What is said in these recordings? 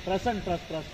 press and press press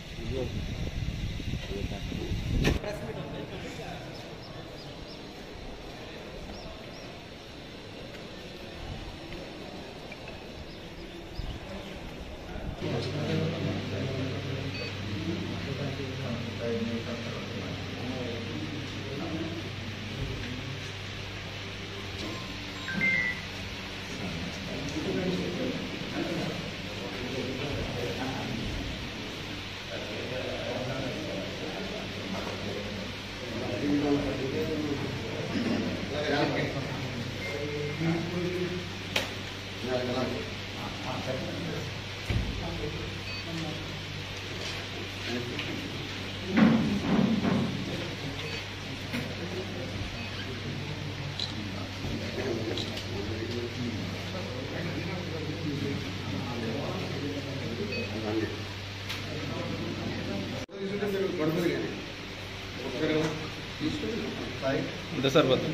అంతే sir పోతే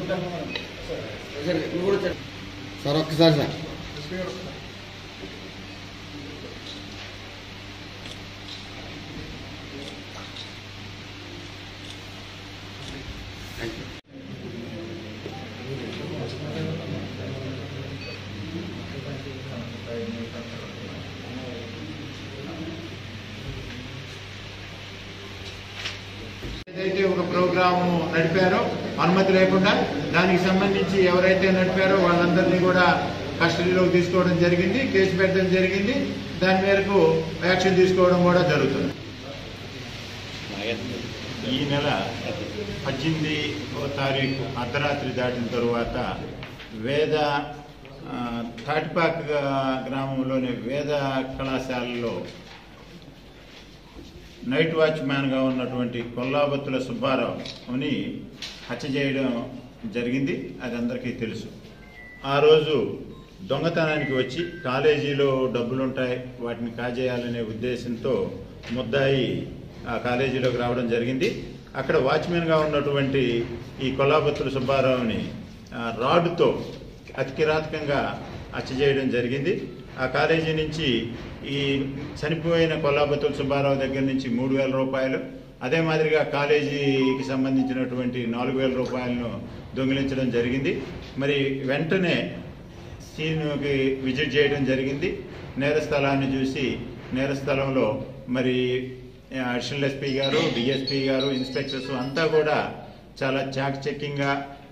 sir ఒక్కసారి సార్ ఏదైతే ఒక ప్రోగ్రాము నడిపారో అనుమతి లేకుండా దానికి సంబంధించి ఎవరైతే నడిపారో వాళ్ళందరినీ కూడా కస్టడీలోకి తీసుకోవడం జరిగింది కేసు పెట్టడం జరిగింది దాని మేరకు యాక్షన్ తీసుకోవడం కూడా జరుగుతుంది ఈ నెల పద్దెనిమిది తారీఖు అర్ధరాత్రి దాటిన తరువాత వేద ఆ, తాటిపాక గ్రామంలోని వేద కళాశాలలో నైట్ వాచ్మ్యాన్గా ఉన్నటువంటి కొల్లాబత్తుల సుబ్బారావుని హత్య చేయడం జరిగింది అది అందరికీ తెలుసు ఆ రోజు దొంగతనానికి వచ్చి కాలేజీలో డబ్బులుంటాయి వాటిని కాజేయాలనే ఉద్దేశంతో ముద్దాయి ఆ కాలేజీలోకి రావడం జరిగింది అక్కడ వాచ్మెన్గా ఉన్నటువంటి ఈ కొల్లాబత్తుల సుబ్బారావుని ఆ, రాడ్తో అతి కిరాతకంగా హత్య చేయడం జరిగింది ఆ కాలేజీ నుంచి ఈ చనిపోయిన కొల్లాబత్తుల సుబ్బారావు దగ్గర నుంచి మూడు వేల రూపాయలు అదే మాదిరిగా కాలేజీకి సంబంధించినటువంటి నాలుగు వేల రూపాయలను దొంగిలించడం జరిగింది మరి వెంటనే సీన్కి విజిట్ చేయడం జరిగింది నేర స్థలాన్ని చూసి నేర స్థలంలో మరి అడిషనల్ ఎస్పీ గారు డిఎస్పీ గారు ఇన్స్పెక్టర్స్ అంతా కూడా చాలా చాకచక్యంగా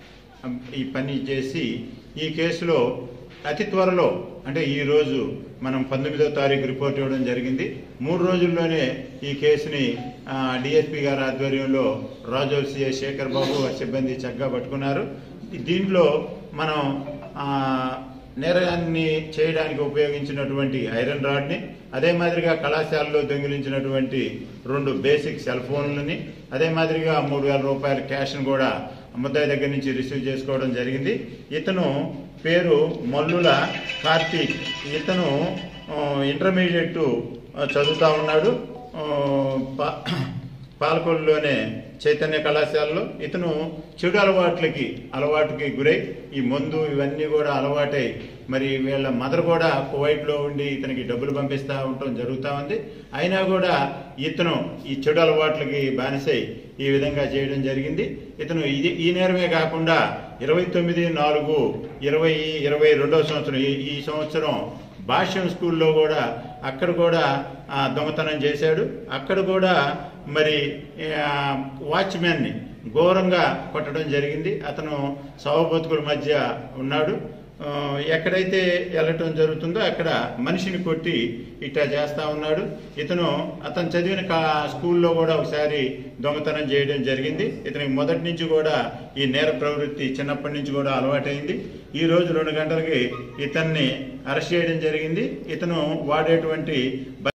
ఈ పని చేసి ఈ కేసులో అతి త్వరలో అంటే ఈ రోజు మనం పంతొమ్మిదో తారీఖు రిపోర్ట్ ఇవ్వడం జరిగింది మూడు రోజుల్లోనే ఈ కేసుని డిఎస్పీ గారి ఆధ్వర్యంలో రాజోల్ సిఐ శేఖర్ బాబు వారి సిబ్బంది చక్కగా పట్టుకున్నారు దీంట్లో మనం ఆ, నేరాన్ని చేయడానికి ఉపయోగించినటువంటి ఐరన్ రాడ్ని అదే మాదిరిగా కళాశాలలో దొంగిలించినటువంటి రెండు బేసిక్ సెల్ ఫోన్లని అదే మాదిరిగా మూడు వేల రూపాయల క్యాష్ను కూడా ముద్దాయి దగ్గర నుంచి రిసీవ్ చేసుకోవడం జరిగింది ఇతను పేరు మల్లుల కార్తీక్ ఇతను ఆ, ఇంటర్మీడియట్ ఆ, చదువుతా ఉన్నాడు ఆ, పా- పాలకొల్లులోనే చైతన్య కళాశాలలో ఇతను చెడు అలవాట్లకి అలవాటుకి గురై ఈ మందు ఇవన్నీ కూడా అలవాటై మరి వీళ్ళ మదర్ కూడా కువైట్లో ఉండి ఇతనికి డబ్బులు పంపిస్తూ ఉండటం జరుగుతూ ఉంది అయినా కూడా ఇతను ఈ చెడు అలవాట్లకి బానిసై ఈ విధంగా చేయడం జరిగింది ఇతను ఇది ఈ నేరమే కాకుండా ఇరవై తొమ్మిది నాలుగు ఇరవై ఇరవై రెండవ సంవత్సరం ఈ ఈ సంవత్సరం భాష్యం స్కూల్లో కూడా అక్కడ కూడా ఆ, దొంగతనం చేశాడు అక్కడ కూడా మరి ఆ, వాచ్మెన్ని ఘోరంగా కొట్టడం జరిగింది అతను సవబతుకుల మధ్య ఉన్నాడు ఆ, ఎక్కడైతే వెళ్ళటం జరుగుతుందో అక్కడ మనిషిని కొట్టి ఇట్టా చేస్తా ఉన్నాడు ఇతను అతను చదివిన కా స్కూల్లో కూడా ఒకసారి దొంగతనం చేయడం జరిగింది ఇతనికి మొదటి నుంచి కూడా ఈ నేర ప్రవృత్తి చిన్నప్పటి నుంచి కూడా అలవాటైంది ఈ రోజు రెండు గంటలకి ఇతన్ని అరెస్ట్ చేయడం జరిగింది ఇతను వాడేటువంటి